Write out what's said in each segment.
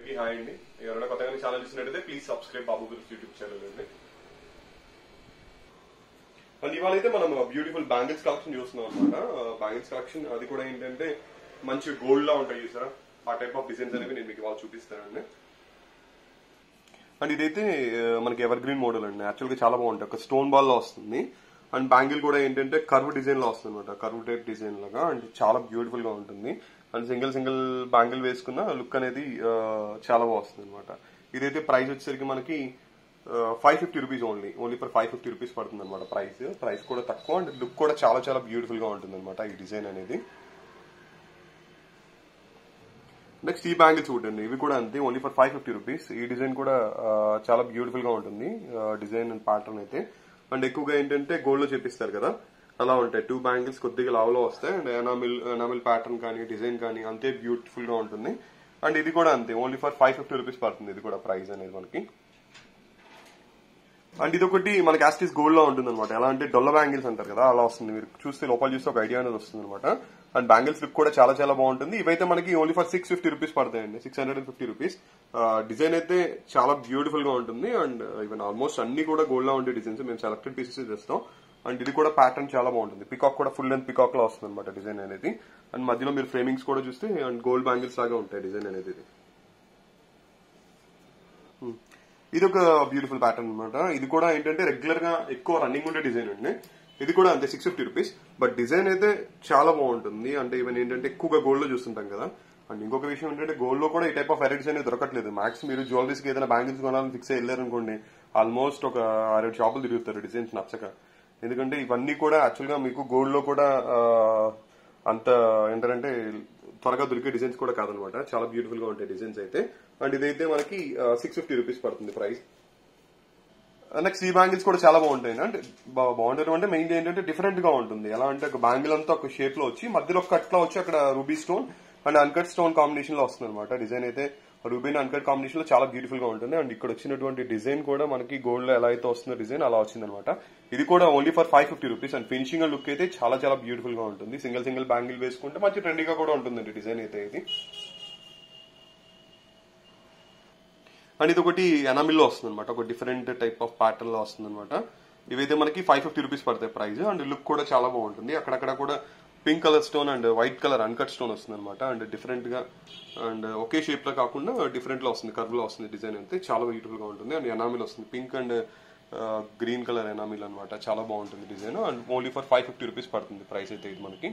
ఇది హాయ్ అండి ఎవరైనా కొత్తగా ఛానల్ చూసినట్టయితే ప్లీజ్ సబ్స్క్రైబ్ బాబు గురించి యూట్యూబ్ ఛానల్ అండి అండ్ ఇవాళ అయితే మనం బ్యూటిఫుల్ బ్యాంగిల్స్ కలెక్షన్ చూస్తున్నాం అనమాట బ్యాంగిల్స్ కలెక్షన్ అది కూడా ఏంటంటే మంచి గోల్డ్ లా ఉంటాయి చూసారా ఆ టైప్ ఆఫ్ డిజైన్స్ అనేవి నేను మీకు ఇవాళ చూపిస్తానండి అండ్ ఇదైతే ఆ, మనకి ఎవర్ గ్రీన్ మోడల్ అండి యాక్చువల్ గా చాలా బాగుంటాయి ఒక స్టోన్ బాల్ లో వస్తుంది అండ్ బ్యాంగిల్ కూడా ఏంటంటే కర్వ్ డిజైన్ లో వస్తుంది అనమాట కర్వ్ టైప్ డిజైన్ లాగా అండ్ చాలా బ్యూటిఫుల్ గా ఉంటుంది అండ్ సింగిల్ సింగిల్ బ్యాంగిల్ వేసుకున్న లుక్ అనేది ఆ, చాలా బాగా వస్తుంది అనమాట ఇదైతే ప్రైస్ వచ్చేసరికి మనకి five fifty rupees only only for five fifty rupees పడుతుంది అనమాట ప్రైస్ ప్రైస్ కూడా తక్కువ అండ్ లుక్ కూడా చాలా చాలా బ్యూటిఫుల్ గా ఉంటుంది అనమాట ఈ డిజైన్ అనేది నెక్స్ట్ ఈ బ్యాంగిల్స్ చూడండి ఇవి కూడా అంతే only for five fifty rupees ఈ డిజైన్ కూడా ఆ, చాలా బ్యూటిఫుల్ గా ఉంటుంది డిజైన్ అండ్ ప్యాటర్న్ అయితే అండ్ ఎక్కువగా ఏంటంటే గోల్డ్ లో చేపిస్తారు కదా అలా ఉంటాయి టూ బ్యాంగిల్స్ కొద్దిగా లావులో వస్తాయి అండ్ ఎనామిల్ ఎనామిల్ ప్యాటర్న్ కానీ డిజైన్ కానీ అంతే బ్యూటిఫుల్ గా ఉంటుంది అండ్ ఇది కూడా అంతే only for five fifty rupees పడుతుంది ఇది కూడా ప్రైస్ అనేది మనకి అండ్ ఇది ఒకటి మనకి యాస్టిస్ గోల్డ్ లో ఉంటుంది అనమాట ఎలా అంటే డొల్ల బ్యాంగిల్స్ అంటారు కదా అలా వస్తుంది మీరు చూస్తే లోపల చూస్తే ఒక ఐడియా అనేది వస్తుంది అనమాట అండ్ బ్యాంగిల్స్ లుక్ కూడా చాలా చాలా బాగుంటుంది ఇవైతే మనకి only for six fifty rupees పడతాయండి six hundred and fifty rupees design అయితే చాలా బ్యూటిఫుల్ గా ఉంటుంది అండ్ ఈవెన్ ఆల్మోస్ట్ అన్ని కూడా గోల్డ్ లో ఉండే డిజైన్స్ మేము సెలెక్టెడ్ పీసెస్ చేస్తాం అండ్ ఇది కూడా ప్యాటర్న్ చాలా బాగుంటుంది పికాక్ కూడా ఫుల్ లెంత్ పికాక్ లో వస్తుంది అనమాట డిజైన్ అనేది అండ్ మధ్యలో మీరు ఫ్రేమింగ్స్ కూడా చూస్తే అండ్ గోల్డ్ బ్యాంగిల్స్ లాగా ఉంటాయి డిజైన్ అనేది ఇది ఇది ఒక బ్యూటిఫుల్ ప్యాటర్న్ అనమాట ఇది కూడా ఏంటంటే రెగ్యులర్ గా ఎక్కువ రన్నింగ్ ఉండే డిజైన్ అండి ఇది కూడా అంతే six fifty rupees but design అయితే చాలా బాగుంటుంది అంటే ఈవెన్ ఏంటంటే ఎక్కువగా గోల్డ్ లో చూస్తుంటాం కదా అండ్ ఇంకొక విషయం ఏంటంటే గోల్డ్ లో కూడా ఈ టైప్ ఆఫ్ వెరైటీస్ అనేది దొరకట్లేదు మ్యాక్స్ మీరు జ్యువెలరీస్ కి ఏదైనా బ్యాంగిల్స్ కొనాలని ఫిక్స్ అయ్యి వెళ్ళారనుకోండి ఆల్మోస్ట్ ఒక ఆరేడు షాపులు తిరుగుతారు డిజైన్స్ నచ్చక ఎందుకంటే ఇవన్నీ కూడా యాక్చువల్ గా మీకు గోల్డ్ లో కూడా ఆ, అంత ఏంటంటే త్వరగా దొరికే డిజైన్స్ కూడా కాదనమాట చాలా బ్యూటిఫుల్ గా ఉంటాయి డిజైన్స్ అయితే అండ్ ఇదైతే మనకి సిక్స్ ఫిఫ్టీ రూపీస్ పడుతుంది ప్రైస్ నెక్స్ట్ ఈ బ్యాంగిల్స్ కూడా చాలా బాగుంటాయి అంటే బా- బాగుండడం అంటే మెయిన్ ఏంటంటే డిఫరెంట్ గా ఉంటుంది ఎలా అంటే ఒక బ్యాంగిల్ అంతా ఒక షేప్ లో వచ్చి మధ్యలో ఒక కట్ లో వచ్చి అక్కడ ruby stone and uncut stone combination లో వస్తుంది అనమాట డిజైన్ అయితే రూబీ అండ్ అన్కట్ కాంబినేషన్ లో చాలా బ్యూటిఫుల్ గా ఉంటుంది అండ్ ఇక్కడ వచ్చినటువంటి డిజైన్ కూడా మనకి గోల్డ్ లో ఎలా అయితే వస్తుందో డిజైన్ అలా వచ్చింది అనమాట ఇది కూడా only for five fifty rupees and finishing look అయితే చాలా చాలా బ్యూటిఫుల్ గా ఉంటుంది సింగిల్ సింగిల్ బ్యాంగిల్ వేసుకుంటే మంచి ట్రెండీగా కూడా ఉంటుందండి డిజైన్ అయితే ఇది అండ్ ఇది ఒకటి ఎనామిల్ లో వస్తుంది అనమాట ఒక డిఫరెంట్ టైప్ ఆఫ్ ప్యాటర్న్ లో వస్తుంది అనమాట ఇవైతే మనకి ఫైవ్ ఫిఫ్టీ రూపీస్ పడతాయి ప్రైస్ అండ్ లుక్ కూడా చాలా బాగుంటుంది అక్కడక్కడ కూడా pink colour stone and white colour uncut stone వస్తుంది అనమాట అండ్ డిఫరెంట్ గా అండ్ ఒకే షేప్ లో కాకుండా డిఫరెంట్ లో వస్తుంది కర్వ్ లో వస్తుంది డిజైన్ అయితే చాలా బ్యూటిఫుల్ గా ఉంటుంది అండ్ ఎనామిల్ వస్తుంది pink and green colour enamel అనమాట చాలా బాగుంటుంది design and only for five fifty rupees పడుతుంది ప్రైస్ అయితే ఇది మనకి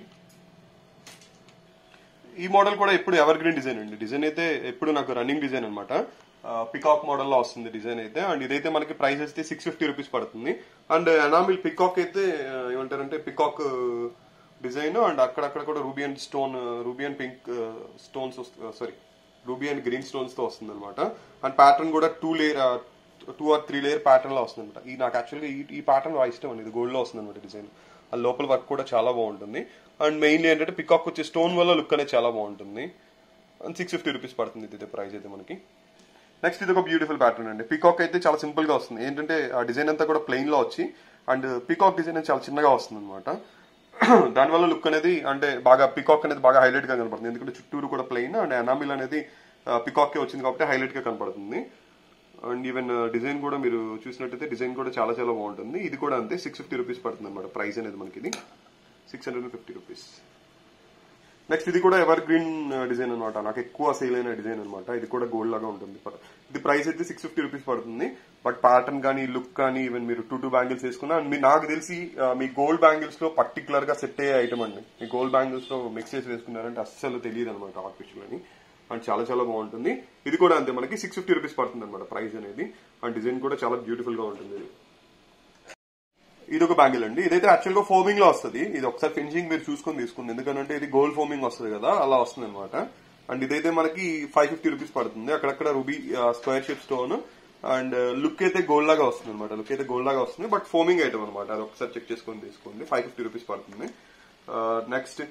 ఈ మోడల్ కూడా ఎప్పుడు ఎవర్ గ్రీన్ డిజైన్ అండి డిజైన్ అయితే ఎప్పుడు నాకు రన్నింగ్ డిజైన్ అనమాట పికాక్ మోడల్ లో వస్తుంది డిజైన్ అయితే అండ్ ఇదైతే మనకి ప్రైస్ అయితే సిక్స్ ఫిఫ్టీ రూపీస్ పడుతుంది అండ్ ఎనామిల్ పికాక్ అయితే ఆ, ఏమంటారంటే పికాక్ డిజైన్ అండ్ అక్కడక్కడ కూడా ruby and stone ruby and pink stones sorry ruby and green stones తో వస్తుంది అనమాట అండ్ ప్యాటర్న్ కూడా two layer two or three layer pattern లో వస్తుంది అనమాట ఈ నాకు యాక్చువల్గా ఈ ఈ ప్యాటర్న్ బాగా ఇష్టం అండి ఇది గోల్డ్ లో వస్తుంది అనమాట డిజైన్ ఆ లోపల వర్క్ కూడా చాలా బాగుంటుంది అండ్ మెయిన్లీ ఏంటంటే పికాక్ వచ్చే స్టోన్ వల్ల లుక్ అనేది చాలా బాగుంటుంది అండ్ సిక్స్ ఫిఫ్టీ రూపీస్ పడుతుంది ఇది ప్రైస్ అయితే మనకి నెక్స్ట్ ఇది ఒక బ్యూటిఫుల్ ప్యాటర్న్ అండి పికాక్ అయితే చాలా సింపుల్ గా వస్తుంది ఏంటంటే ఆ డిజైన్ అంతా కూడా ప్లెయిన్ లో వచ్చి అండ్ పికాక్ డిజైన్ అనేది చాలా చిన్నగా వస్తుంది అనమాట దానివల్ల లుక్ అనేది అంటే బాగా పికాక్ అనేది బాగా హైలైట్ గా కనపడుతుంది ఎందుకంటే చుట్టూరు కూడా ప్లెయిన్ అండ్ ఎనామిల్ అనేది పికాక్ వచ్చింది కాబట్టి హైలైట్ గా కనపడుతుంది అండ్ ఈవెన్ డిజైన్ కూడా మీరు చూసినట్టయితే డిజైన్ కూడా చాలా చాలా బాగుంటుంది ఇది కూడా అంతే సిక్స్ ఫిఫ్టీ రూపీస్ పడుతుంది అనమాట ప్రైస్ అనేది మనకి ఇది six hundred fifty rupees next ఇది కూడా ఎవర్ గ్రీన్ డిజైన్ అనమాట నాకు ఎక్కువ సేల్ అయిన డిజైన్ అనమాట ఇది కూడా గోల్డ్ లాగా ఉంటుంది ఇది ప్రైస్ అయితే సిక్స్ ఫిఫ్టీ రూపీస్ పడుతుంది బట్ ప్యాటర్న్ కానీ లుక్ కానీ ఈవెన్ మీరు టూ టూ బ్యాంగిల్స్ వేసుకున్నా అండ్ మీ నాకు తెలిసి ఆ, మీ గోల్డ్ బ్యాంగిల్స్ లో పర్టికులర్ గా సెట్ అయ్యే ఐటమ్ అండి మీ గోల్డ్ బ్యాంగిల్స్ లో మిక్స్ చేసి వేసుకున్నారంటే అస్సలు తెలియదు అనమాట ఆర్టిఫిషియల్ అని అండ్ చాలా చాలా బాగుంటుంది ఇది కూడా అంతే మనకి సిక్స్ ఫిఫ్టీ రూపీస్ పడుతుంది అనమాట ప్రైస్ అనేది అండ్ డిజైన్ కూడా చాలా బ్యూటిఫుల్ గా ఉంటుంది ఇది ఇది ఒక బ్యాంగిల్ అండి ఇదైతే యాక్చువల్ గా ఫోమింగ్ లో వస్తుంది ఇది ఒకసారి ఫినిషింగ్ మీరు చూసుకొని తీసుకుంది ఎందుకంటే ఇది గోల్డ్ ఫోమింగ్ వస్తుంది కదా అలా వస్తుంది అనమాట అండ్ ఇదైతే మనకి ఫైవ్ ఫిఫ్టీ రూపీస్ పడుతుంది అక్కడక్కడ ruby square shape stone and look అయితే గోల్డ్ లాగా వస్తుంది అనమాట లుక్ అయితే గోల్డ్ లాగా వస్తుంది బట్ ఫోమింగ్ ఐటమ్ అనమాట అది ఒకసారి చెక్ చేసుకొని తీసుకోండి ఫైవ్ ఫిఫ్టీ రూపీస్ పడుతుంది నెక్స్ట్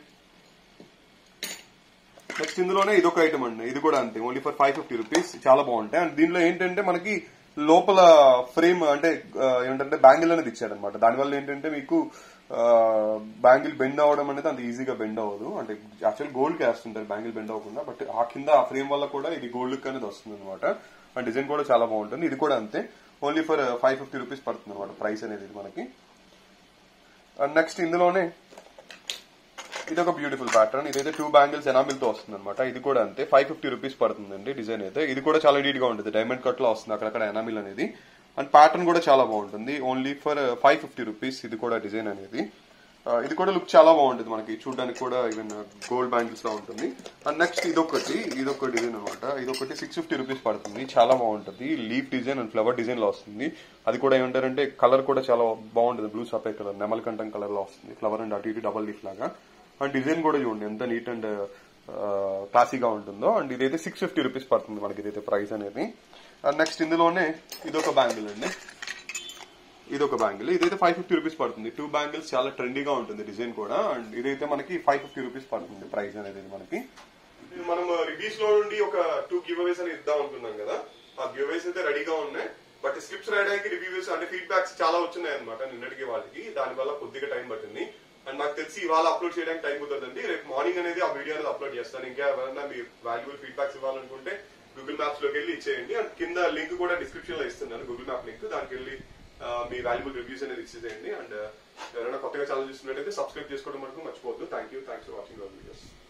నెక్స్ట్ ఇందులోనే ఇదొక ఐటమ్ అండి ఇది కూడా అంతే only for five fifty rupees చాలా బాగుంటాయి అండ్ దీనిలో ఏంటంటే మనకి లోపల ఫ్రేమ్ అంటే ఆ, ఏంటంటే బ్యాంగిల్ అనేది ఇచ్చాడనమాట దానివల్ల ఏంటంటే మీకు బ్యాంగిల్ బెండ్ అవ్వడం అనేది అంత ఈజీగా బెండ్ అవ్వదు అంటే యాక్చువల్ గోల్డ్ కి వేస్తుంటారు బ్యాంగిల్ బెండ్ అవ్వకుండా బట్ ఆ కింద ఆ ఫ్రేమ్ వల్ల కూడా ఇది గోల్డ్ లుక్ అనేది వస్తుంది అనమాట అండ్ డిజైన్ కూడా చాలా బాగుంటుంది ఇది కూడా అంతే only for five fifty rupees పడుతుంది అనమాట ప్రైస్ అనేది ఇది మనకి అండ్ నెక్స్ట్ ఇందులోనే ఇది ఒక బ్యూటిఫుల్ ప్యాటర్న్ ఇదైతే టూ బ్యాంగిల్స్ ఎనామిల్ తో వస్తుంది అనమాట ఇది కూడా అంతే ఫైవ్ ఫిఫ్టీ రూపీస్ పడుతుందండి డిజైన్ అయితే ఇది కూడా చాలా నీట్ గా ఉంటుంది డైమండ్ కట్ లో వస్తుంది అక్కడక్కడ ఎనామిల్ అనేది అండ్ ప్యాటర్న్ కూడా చాలా బాగుంటుంది only for five fifty rupees ఇది కూడా డిజైన్ అనేది ఆ, ఇది కూడా లుక్ చాలా బాగుంటుంది మనకి చూడడానికి కూడా ఈవెన్ గోల్డ్ బ్యాంగిల్స్ లా ఉంటుంది అండ్ నెక్స్ట్ ఇదొకటి ఇదొక డిజైన్ అనమాట ఇదొకటి సిక్స్ ఫిఫ్టీ రూపీస్ పడుతుంది చాలా బాగుంటుంది leaf design and flower design లో వస్తుంది అది కూడా ఏమంటారంటే కలర్ కూడా చాలా బాగుంటుంది బ్లూ సపే కలర్ నెమలకంఠం కలర్ లో వస్తుంది ఫ్లవర్ అండ్ అటు ఇటు డబల్ లీఫ్ లాగా అండ్ డిజైన్ కూడా చూడండి ఎంత నీట్ అండ్ క్లాసీగా ఉంటుందో అండ్ ఇదైతే సిక్స్ ఫిఫ్టీ రూపీస్ పడుతుంది మనకి ఇదైతే ప్రైస్ అనేది అండ్ నెక్స్ట్ ఇందులోనే ఇదొక బ్యాంగిల్ అండి ఇదొక బ్యాంగిల్ ఇదైతే ఫైవ్ ఫిఫ్టీ రూపీస్ పడుతుంది టూ బ్యాంగిల్స్ చాలా ట్రెండీగా ఉంటుంది డిజైన్ కూడా అండ్ ఇదైతే మనకి ఫైవ్ ఫిఫ్టీ రూపీస్ పడుతుంది ప్రైస్ అనేది ఇది మనకి మనం రివ్యూస్ లో నుండి ఒక టూ గివ్ అవేస్ అని ఇద్దాం అనుకున్నాం కదా ఆ గివ్ అవేస్ అయితే రెడీగా ఉన్నాయి బట్ స్లిప్స్ రాయడానికి రివ్యూస్ అంటే ఫీడ్బ్యాక్స్ చాలా వచ్చినాయి అనమాట నిన్నటికి వాళ్ళకి దాని వల్ల కొద్దిగా టైం పట్టింది అండ్ నాకు తెలిసి ఇవాళ అప్లోడ్ చేయడానికి టైం కుదరదండి రేపు మార్నింగ్ అనేది ఆ వీడియో అనేది అప్లోడ్ చేస్తాను ఇంకా ఎవరైనా మీ వాల్యుబుల్ ఫీడ్బ్యాక్స్ ఇవ్వాలనుకుంటే గూగుల్ మ్యాప్స్ లోకి వెళ్ళి ఇచ్చేయండి అండ్ కింద లింక్ కూడా డిస్క్రిప్షన్ లో ఇస్తున్నాను గూగుల్ మ్యాప్ లింక్ దానికి వెళ్ళి ఆ, మీ వాల్యుబుల్ రివ్యూస్ అనేది ఇచ్చేసేయండి అండ్ ఎవరైనా కొత్తగా ఛానల్ చూస్తున్నట్టయితే సబ్స్క్రైబ్ చేసుకోవడం వరకు మర్చిపోవద్దు thank you thanks for watching our videos